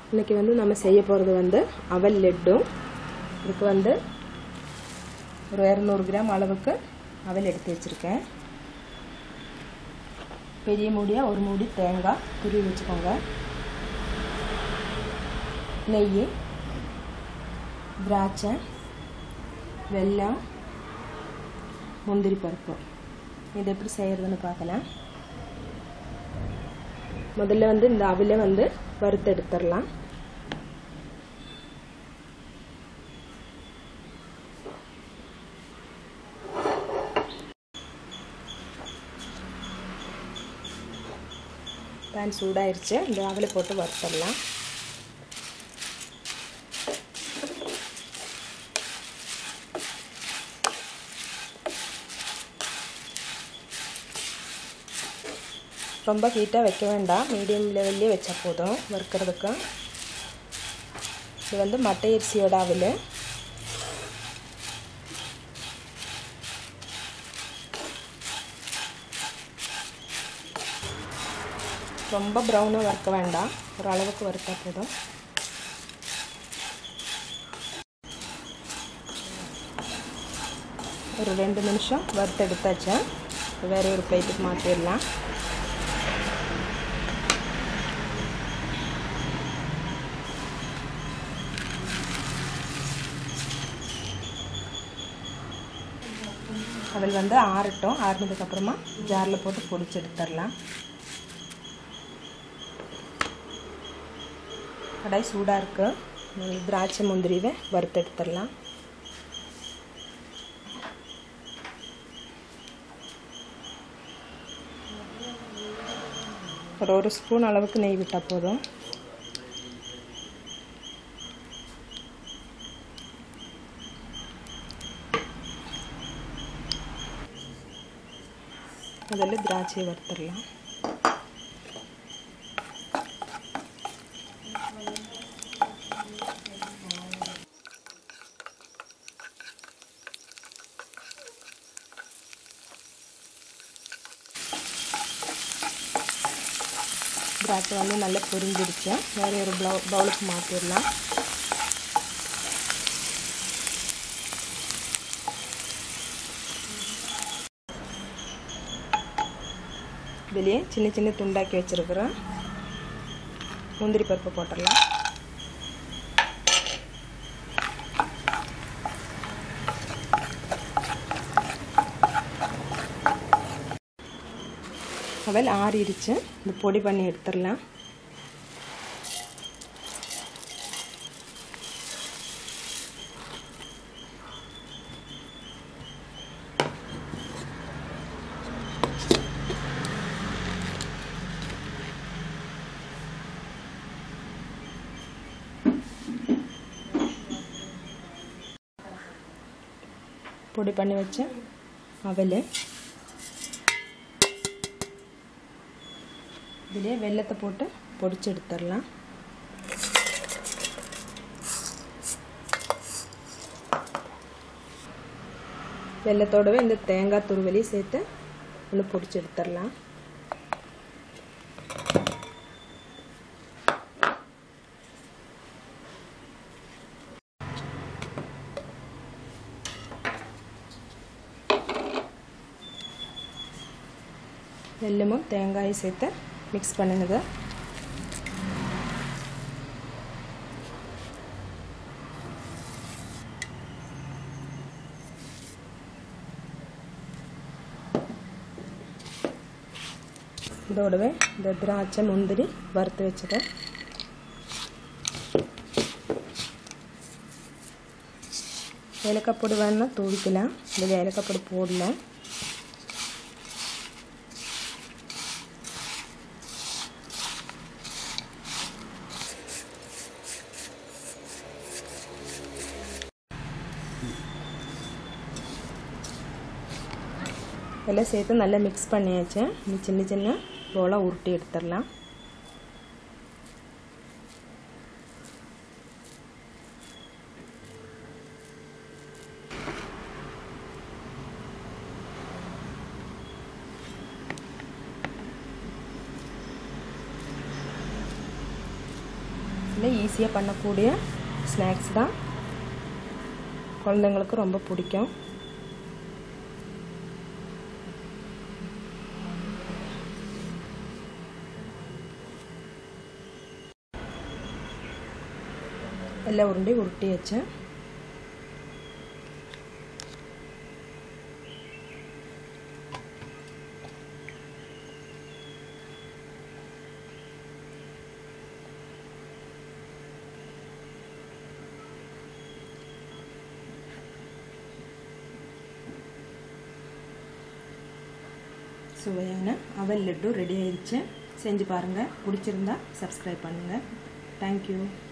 இன்னைக்கு வந்து நம்ம செய்ய போகிறது வந்து அவல் லெட்டும் இதுக்கு வந்து ஒரு இரநூறு கிராம் அளவுக்கு அவல் எடுத்து வச்சுருக்கேன் பெரிய மூடியாக ஒரு மூடி தேங்காய் துருவி வச்சுக்கோங்க நெய் திராட்சை வெல்லம் முந்திரி பருப்பு இது எப்படி செய்கிறதுன்னு பார்க்கலாம் முதல்ல வந்து இந்த அவில வந்து வறுத்து எடுத்துடலாம் பேன் சூடாயிருச்சு இந்த அவலை போட்டு வறுத்துடலாம் ரொம்ப ஹீட்டாக வைக்க வேண்டாம் மீடியம் லெவல்லே வச்சா போதும் வறுக்கிறதுக்கு இது வந்து மட்டை அரிசியோட அவல் ரொம்ப ப்ரௌனாக வறுக்க வேண்டாம் ஒரு அளவுக்கு வறுத்தா போதும் ஒரு ரெண்டு நிமிஷம் வறுத்து எடுத்தாச்சு வேறு ஒரு பிளேட்டுக்கு மாற்றிடலாம் அவள் வந்து ஆறட்டும் ஆறுனதுக்கப்புறமா ஜாரில் போட்டு பொடிச்சு எடுத்துடலாம் கடாய் சூடாக இருக்குது திராட்சை முந்திரிவை வறுத்து எடுத்துடலாம் ஒரு ஒரு ஸ்பூன் அளவுக்கு நெய் விட்டால் போதும் முதல்ல திராட்சையை வறுத்துடலாம் திராட்சை வந்து நல்லா பொரிஞ்சிருச்சு வேறு ஒரு ப்ளவு பவுலுக்கு மாற்றிடலாம் இதுலேயே சின்ன சின்ன துண்டாக்கி வச்சுருக்குறோம் முந்திரி பருப்பு போட்டுடலாம் அவல் ஆறிடுச்சு இந்த பொடி பண்ணி எடுத்துடலாம் பொடி பண்ணி வச்ச அவல் இதிலே வெள்ளத்தை போட்டு பொடிச்சு எடுத்துடலாம் வெள்ளத்தோடவே இந்த தேங்காய் துருவலையும் சேர்த்து ஒன்று பொடிச்சு எடுத்துடலாம் வெல்லமும் தேங்காயும் சேர்த்து மிக்ஸ் பண்ணுங்க இதோடவே இந்த திராட்சை முந்திரி வறுத்து வச்சதை ஏலக்காய் பொடி வேணுன்னா தூவிக்கலாம் இதில் ஏலக்காய் பொடி போடல எல்லாம் சேர்த்து நல்லா மிக்ஸ் பண்ணியாச்சு இந்த சின்ன சின்ன போலாக உருட்டி எடுத்துடலாம் இல்லை ஈஸியாக பண்ணக்கூடிய ஸ்நாக்ஸ் தான் குழந்தைங்களுக்கு ரொம்ப பிடிக்கும் எல்லா உருண்டையும் உருட்டி வச்சேன் சுவையான அவல் லட்டு ரெடி ஆயிடுச்சு செஞ்சு பாருங்கள் பிடிச்சிருந்தா சப்ஸ்கிரைப் பண்ணுங்கள் தேங்க்யூ